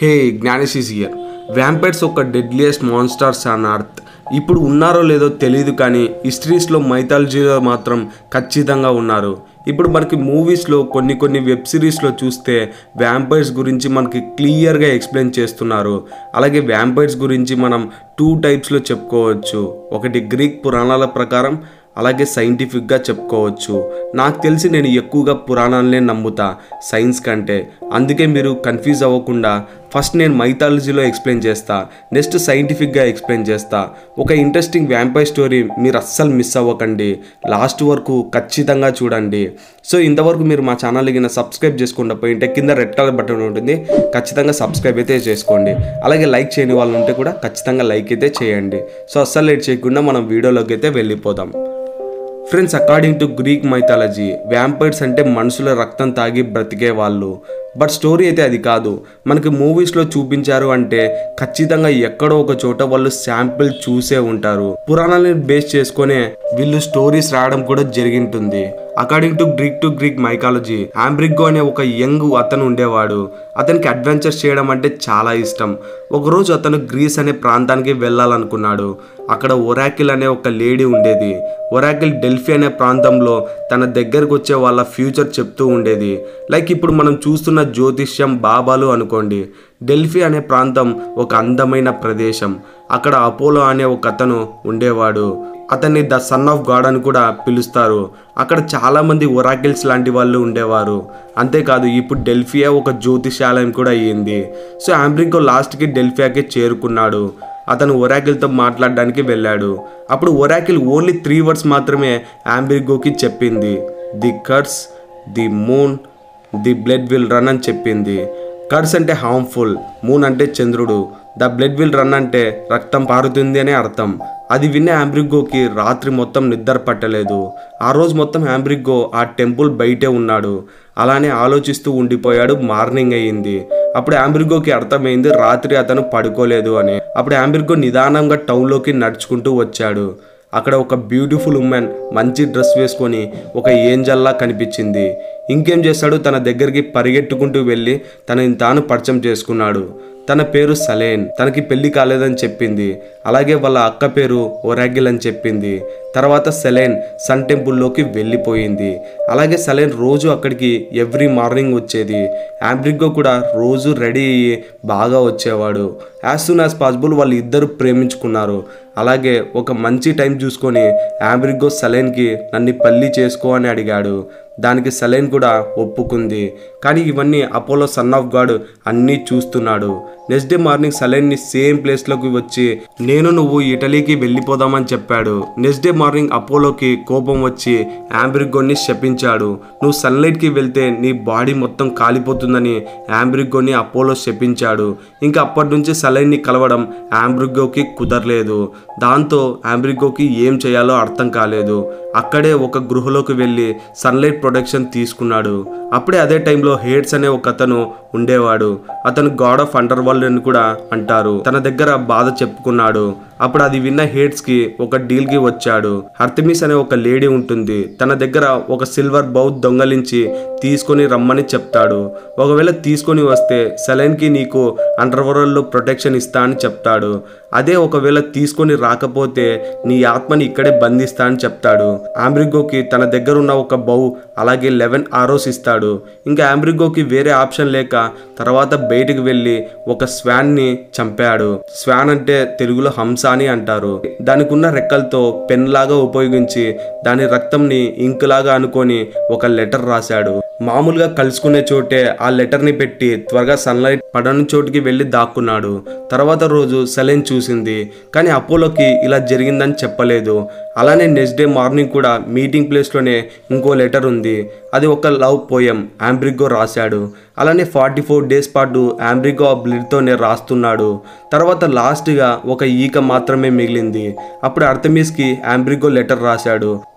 hey Gnanesh here vampires ఒక deadliest monsters on earth ఇప్పుడు ఉన్నారో లేదో తెలియదు కానీ హిస్టరీస్లో మైథాలజీలో మాత్రం ఖచ్చితంగా ఉన్నారు ఇప్పుడు మనకి మూవీస్లో కొన్ని కొన్ని వెబ్ సిరీస్లో చూస్తే వ్యాంపైర్స్ గురించి మనకి క్లియర్గా ఎక్స్ప్లెయిన్ చేస్తున్నారు అలాగే వ్యాంపైర్స్ గురించి మనం టూ టైప్స్లో చెప్పుకోవచ్చు ఒకటి గ్రీక్ పురాణాల ప్రకారం అలాగే సైంటిఫిక్గా చెప్పుకోవచ్చు నాకు తెలిసి నేను ఎక్కువగా పురాణాలనే నమ్ముతా సైన్స్ కంటే అందుకే మీరు కన్ఫ్యూజ్ అవ్వకుండా ఫస్ట్ నేను మైథాలజీలో ఎక్స్ప్లెయిన్ చేస్తా నెక్స్ట్ సైంటిఫిక్గా ఎక్స్ప్లెయిన్ చేస్తా ఒక ఇంట్రెస్టింగ్ వ్యాంపైర్ స్టోరీ మీరు అస్సలు మిస్ అవ్వకండి లాస్ట్ వరకు ఖచ్చితంగా చూడండి సో ఇంతవరకు మీరు మా ఛానల్ కింద సబ్స్క్రైబ్ చేసుకుండా పోయింటే కింద రెడ్ కలర్ బటన్ ఉంటుంది ఖచ్చితంగా సబ్స్క్రైబ్ అయితే చేసుకోండి అలాగే లైక్ చేయని వాళ్ళు ఉంటే కూడా ఖచ్చితంగా లైక్ అయితే చేయండి సో అస్సలు లేట్ చేయకుండా మనం వీడియోలోకి అయితే వెళ్ళిపోదాం friends according to Greek mythology vampires అంటే మనుషుల రక్తం తాగి బ్రతికే వాళ్ళు బట్ స్టోరీ అయితే అది కాదు మనకి మూవీస్లో చూపించారు అంటే ఖచ్చితంగా ఎక్కడో ఒక చోట వాళ్ళు శాంపిల్ చూసే ఉంటారు పురాణాలను బేస్ చేసుకునే వీళ్ళు స్టోరీస్ రాయడం కూడా జరిగింటుంది according to Greek to Greek mythology Ambrogio అనే ఒక యంగ్ అతను ఉండేవాడు అతనికి అడ్వెంచర్స్ చేయడం అంటే చాలా ఇష్టం ఒకరోజు అతను గ్రీస్ అనే ప్రాంతానికి వెళ్ళాలనుకున్నాడు అక్కడ ఒరాకిల్ అనే ఒక లేడీ ఉండేది ఒరాకిల్ డెల్ఫీ అనే ప్రాంతంలో తన దగ్గరకు వచ్చే వాళ్ళ ఫ్యూచర్ చెప్తూ ఉండేది లైక్ ఇప్పుడు మనం చూస్తున్న జ్యోతిష్యం బాబాలు అనుకోండి డెల్ఫీ అనే ప్రాంతం ఒక అందమైన ప్రదేశం అక్కడ అపోలో అనే ఒక అతను ఉండేవాడు అతన్ని ద సన్ ఆఫ్ గాడ్ అని కూడా పిలుస్తారు అక్కడ చాలామంది ఒరాకిల్స్ లాంటి వాళ్ళు ఉండేవారు అంతేకాదు ఇప్పుడు డెల్ఫియా ఒక జ్యోతిషాలయం కూడా అయ్యింది సో ఆంబ్రికో లాస్ట్కి డెల్ఫియాకి చేరుకున్నాడు అతను ఒరాకిల్తో మాట్లాడడానికి వెళ్ళాడు అప్పుడు ఒరాకిల్ ఓన్లీ త్రీ వర్డ్స్ మాత్రమే ఆంబ్రిగోకి చెప్పింది the curse the moon the blood will run అని చెప్పింది కర్స్ అంటే హార్మ్ఫుల్ మూన్ అంటే చంద్రుడు ద బ్లడ్ విల్ రన్ అంటే రక్తం పారుతుంది అనే అర్థం అది విన్న ఆంబ్రిగోకి రాత్రి మొత్తం నిద్ర పట్టలేదు ఆ రోజు మొత్తం ఆంబ్రిగో ఆ టెంపుల్ బయటే ఉన్నాడు అలానే ఆలోచిస్తూ ఉండిపోయాడు మార్నింగ్ అయ్యింది అప్పుడు ఆంబ్రిగోకి అర్థమైంది రాత్రి అతను పడుకోలేదు అని అప్పుడు ఆంబ్రిగో నిదానంగా టౌన్లోకి నడుచుకుంటూ వచ్చాడు అక్కడ ఒక బ్యూటిఫుల్ ఉమెన్ మంచి డ్రెస్ వేసుకొని ఒక ఏంజల్లా కనిపించింది ఇంకేం చేస్తాడు తన దగ్గరికి పరిగెట్టుకుంటూ వెళ్ళి తనని తాను పరిచయం చేసుకున్నాడు తన పేరు సలేన్ తనకి పెళ్లి కాలేదని చెప్పింది అలాగే వాళ్ళ అక్క పేరు ఒరాగిల్ అని చెప్పింది తర్వాత సెలైన్ సన్ టెంపుల్లోకి వెళ్ళిపోయింది అలాగే సెలైన్ రోజు అక్కడికి ఎవ్రీ మార్నింగ్ వచ్చేది ఆంబ్రిగో కూడా రోజు రెడీ అయ్యి బాగా వచ్చేవాడు యాజ్ సూన్ యాజ్ పాసిబుల్ వాళ్ళు ఇద్దరు ప్రేమించుకున్నారు అలాగే ఒక మంచి టైం చూసుకొని ఆంబ్రిగో సలైన్కి నన్ను పల్లి చేసుకో అని అడిగాడు దానికి సలైన్ కూడా ఒప్పుకుంది కానీ ఇవన్నీ అపోలో సన్ ఆఫ్ గాడ్ అన్నీ చూస్తున్నాడు నెక్స్ట్ డే మార్నింగ్ సలైన్ని సేమ్ ప్లేస్లోకి వచ్చి నేను నువ్వు ఇటలీకి వెళ్ళిపోదామని చెప్పాడు నెక్స్ట్ డే మార్నింగ్ అపోలోకి కోపం వచ్చి ఆంబ్రిగోని శపించాడు నువ్వు సన్లైట్కి వెళ్తే నీ బాడీ మొత్తం కాలిపోతుందని ఆంబ్రిగోని అపోలో శపించాడు ఇంకా అప్పటి నుంచి సలైన్ని కలవడం ఆంబ్రిగోకి కుదరలేదు దాంతో ఆంబ్రిగోకి ఏం చేయాలో అర్థం కాలేదు అక్కడే ఒక గృహలోకి వెళ్ళి సన్లైట్ ప్రొడక్షన్ తీసుకున్నాడు అప్పుడే అదే టైంలో హేడ్స్ అనే ఒక అతను ఉండేవాడు అతను గాడ్ ఆఫ్ అండర్ వరల్డ్ అని కూడా అంటారు తన దగ్గర బాధ చెప్పుకున్నాడు అప్పుడు అది విన్న హేడ్స్ కి ఒక డీల్ కి వచ్చాడు హర్తిమిస్ అనే ఒక లేడీ ఉంటుంది తన దగ్గర ఒక సిల్వర్ బౌత్ దొంగలించి తీసుకొని రమ్మని చెప్తాడు ఒకవేళ తీసుకొని వస్తే సెలైన్ కి నీకు అండర్ వరల్డ్ లో ప్రొటెక్షన్ ఇస్తా అని చెప్తాడు అదే ఒకవేళ తీసుకొని రాకపోతే నీ ఆత్మని ఇక్కడే బంధిస్తా అని చెప్తాడు ఆంబ్రిగోకి తన దగ్గర ఉన్న ఒక బౌ అలాగే లెవెన్ ఆరోస్ ఇస్తాడు ఇంకా ఆంబ్రిగోకి వేరే ఆప్షన్ లేక తర్వాత బయటికి వెళ్ళి ఒక స్వాన్ని చంపాడు స్వాన్ అంటే తెలుగులో హంస అని అంటారు దానికి ఉన్న రెక్కలతో పెన్ లాగా ఉపయోగించి దాని రక్తంని ఇంక్ లాగా అనుకొని ఒక లెటర్ రాశాడు మామూలుగా కలుసుకునే చోటే ఆ లెటర్ని పెట్టి త్వరగా సన్లైట్ పడని చోటుకి వెళ్ళి దాక్కున్నాడు తర్వాత రోజు సెలెన్ చూసింది కానీ అపోలోకి ఇలా జరిగిందని చెప్పలేదు అలానే నెక్స్ట్ డే మార్నింగ్ కూడా మీటింగ్ ప్లేస్లోనే ఇంకో లెటర్ ఉంది అది ఒక లవ్ పోయం ఆంబ్రిగో రాశాడు అలానే ఫార్టీ ఫోర్ డేస్ పాటు ఆంబ్రిగో ఆ బ్లిడ్తోనే రాస్తున్నాడు తర్వాత లాస్ట్గా ఒక ఈక మాత్రమే మిగిలింది అప్పుడు అర్థమీస్కి ఆంబ్రిగో లెటర్ రాశాడు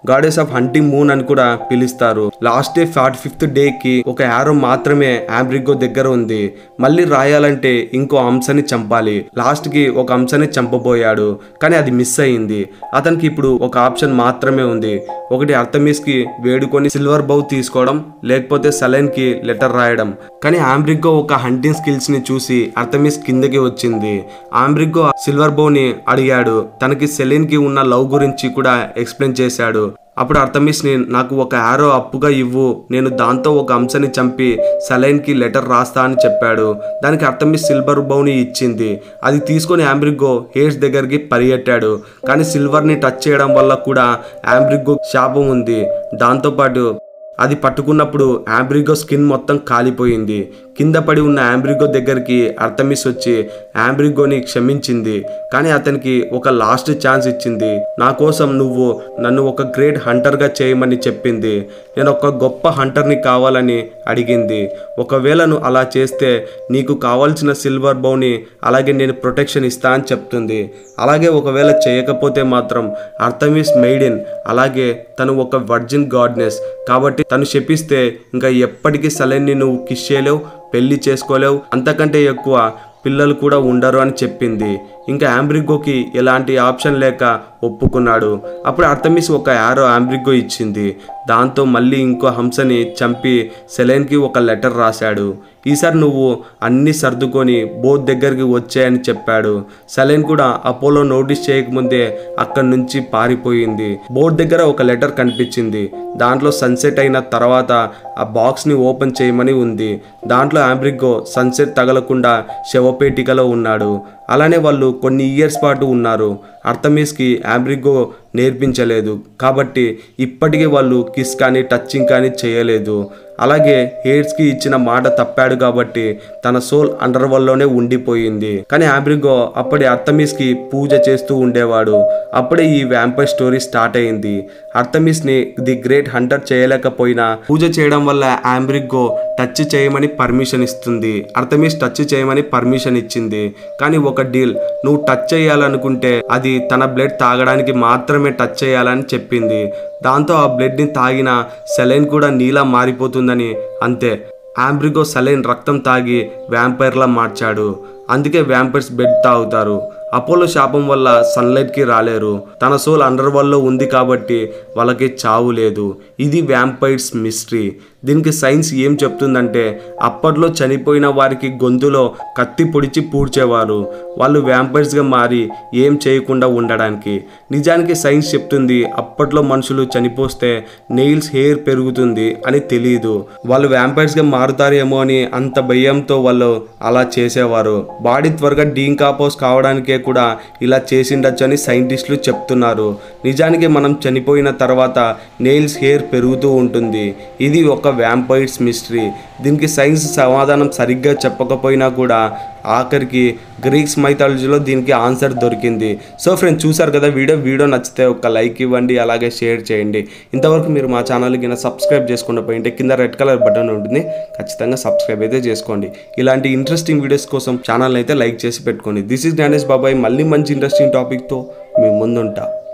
గాడెస్ ఆఫ్ హంటింగ్ మూన్ అని కూడా పిలుస్తారు last day forty fifth day కి ఒక యారో మాత్రమే ఆంబ్రిగో దగ్గర ఉంది మళ్ళీ రాయాలంటే ఇంకో అంశని చంపాలి లాస్ట్ కి ఒక అంశని చంపబోయాడు కానీ అది మిస్ అయింది అతనికి ఇప్పుడు ఒక ఆప్షన్ మాత్రమే ఉంది ఒకటి అర్థమిస్ కి వేడుకొని సిల్వర్ బౌ తీసుకోవడం లేకపోతే సలైన్ కి లెటర్ రాయడం కానీ ఆంబ్రిగో ఒక హంటింగ్ స్కిల్స్ ని చూసి అర్థమిస్ కిందకి వచ్చింది ఆంబ్రిగో సిల్వర్ బౌ ని అడిగాడు తనకి సెలెన్ కి ఉన్న లవ్ గురించి కూడా ఎక్స్ప్లెయిన్ చేశాడు అప్పుడు అర్థమిస్ని నాకు ఒక యారో అప్పుగా ఇవ్వు నేను దాంతో ఒక అంశని చంపి సలైన్కి లెటర్ రాస్తా అని చెప్పాడు దానికి అర్థమిస్ సిల్వర్ బౌని ఇచ్చింది అది తీసుకొని ఆంబ్రిగో హేర్స్ దగ్గరికి పరిగెట్టాడు కానీ సిల్వర్ని టచ్ చేయడం వల్ల కూడా ఆంబ్రిగో శాపం ఉంది దాంతోపాటు అది పట్టుకున్నప్పుడు ఆంబ్రిగో స్కిన్ మొత్తం కాలిపోయింది కింద పడి ఉన్న ఆంబ్రిగో దగ్గరికి అర్థమిస్ వచ్చి ఆంబ్రిగోని క్షమించింది కానీ అతనికి ఒక లాస్ట్ ఛాన్స్ ఇచ్చింది నా కోసం నువ్వు నన్ను ఒక గ్రేట్ హంటర్గా చేయమని చెప్పింది నేను ఒక గొప్ప హంటర్ని కావాలని అడిగింది ఒకవేళ నువ్వు అలా చేస్తే నీకు కావాల్సిన సిల్వర్ బౌని అలాగే నేను ప్రొటెక్షన్ ఇస్తా అని చెప్తుంది అలాగే ఒకవేళ చేయకపోతే మాత్రం అర్థమిస్ మెయిడిన్ అలాగే తను ఒక వర్జిన్ గాడ్నెస్ కాబట్టి తను శపిస్తే ఇంకా ఎప్పటికీ సలైన్ని నువ్వు కిస్ చేయలేవు పెళ్లి చేసుకోలేవు అంతకంటే ఎక్కువ పిల్లలు కూడా ఉండరు అని చెప్పింది ఇంకా ఆంబ్రిగోకి ఎలాంటి ఆప్షన్ లేక ఒప్పుకున్నాడు అప్పుడు అర్థమిస్ ఒక యారో ఆంబ్రిగో ఇచ్చింది దాంతో మళ్ళీ ఇంకో హంసని చంపి సెలైన్కి ఒక లెటర్ రాశాడు ఈసారి నువ్వు అన్ని సర్దుకొని బోత్ దగ్గరికి వచ్చాయని చెప్పాడు సెలైన్ కూడా అపోలో నోటీస్ చేయకముందే అక్కడి నుంచి పారిపోయింది బోట్ దగ్గర ఒక లెటర్ కనిపించింది దాంట్లో సన్సెట్ అయిన తర్వాత ఆ బాక్స్ని ఓపెన్ చేయమని ఉంది దాంట్లో ఆంబ్రిగో సన్సెట్ తగలకుండా శవపేటికలో ఉన్నాడు అలానే వాళ్ళు కొన్ని ఇయర్స్ పాటు ఉన్నారు అర్థమీస్కి ఆంబ్రిగో నేర్పించలేదు కాబట్టి ఇప్పటికీ వాళ్ళు కిస్ కానీ టచింగ్ కానీ చేయలేదు అలాగే హేడ్స్కి ఇచ్చిన మాట తప్పాడు కాబట్టి తన సోల్ అండర్ వల్లోనే ఉండిపోయింది కానీ ఆంబ్రిగో అప్పటి అర్థమిస్కి పూజ చేస్తూ ఉండేవాడు అప్పుడే ఈ వ్యాంపైర్ స్టోరీ స్టార్ట్ అయింది అర్థమిస్ని ది గ్రేట్ హంటర్ చేయలేకపోయినా పూజ చేయడం వల్ల ఆంబ్రిగో టచ్ చేయమని పర్మిషన్ ఇస్తుంది అర్థమిస్ టచ్ చేయమని పర్మిషన్ ఇచ్చింది కానీ ఒక డీల్ నువ్వు టచ్ చేయాలనుకుంటే అది తన బ్లడ్ తాగడానికి మాత్రమే టచ్ చేయాలని చెప్పింది దాంతో ఆ బ్లడ్ని తాగిన సెలైన్ కూడా నీలా మారిపోతుందని అంతే ఆంబ్రిగో సెలైన్ రక్తం తాగి వ్యాంపైర్లా మార్చాడు అందుకే వ్యాంపైర్స్ బెడ్ తాగుతారు అపోలో శాపం వల్ల సన్లైట్కి రాలేరు తన సోల్ అండర్ వల్లో ఉంది కాబట్టి వాళ్ళకి చావు లేదు ఇది వ్యాంపైర్స్ మిస్టరీ దీనికి సైన్స్ ఏం చెప్తుందంటే అప్పట్లో చనిపోయిన వారికి గొంతులో కత్తి పొడిచి పూడ్చేవారు వాళ్ళు వ్యాంపైర్స్గా మారి ఏం చేయకుండా ఉండడానికి నిజానికి సైన్స్ చెప్తుంది అప్పట్లో మనుషులు చనిపోస్తే నెయిల్స్ హెయిర్ పెరుగుతుంది అని తెలియదు వాళ్ళు వ్యాంపైర్స్గా మారుతారేమో అని అంత భయంతో వాళ్ళు అలా చేసేవారు బాడీ త్వరగా డీంకాపోజ్ కావడానికే కూడా ఇలా చేసిండొచ్చు అని సైంటిస్టులు చెప్తున్నారు నిజానికి మనం చనిపోయిన తర్వాత నెయిల్స్ హెయిర్ పెరుగుతూ ఉంటుంది ఇది ఒక వ్యాంపైర్స్ మిస్టరీ దీనికి సైన్స్ సమాధానం సరిగ్గా చెప్పకపోయినా కూడా ఆఖరికి గ్రీక్స్ మైథాలజీలో దీనికి ఆన్సర్ దొరికింది సో ఫ్రెండ్స్ చూసారు కదా వీడియో వీడియో నచ్చితే ఒక లైక్ ఇవ్వండి అలాగే షేర్ చేయండి ఇంతవరకు మీరు మా ఛానల్ కింద సబ్స్క్రైబ్ చేసుకుండా పోయింటే కింద రెడ్ కలర్ బటన్ ఉంటుంది ఖచ్చితంగా సబ్స్క్రైబ్ అయితే చేసుకోండి ఇలాంటి ఇంట్రెస్టింగ్ వీడియోస్ కోసం ఛానల్ అయితే లైక్ చేసి పెట్టుకోండి దిస్ ఇస్ జ్ఞానేష్ బాబాయ్ మళ్ళీ మంచి ఇంట్రెస్టింగ్ టాపిక్తో మీ ముందుంటా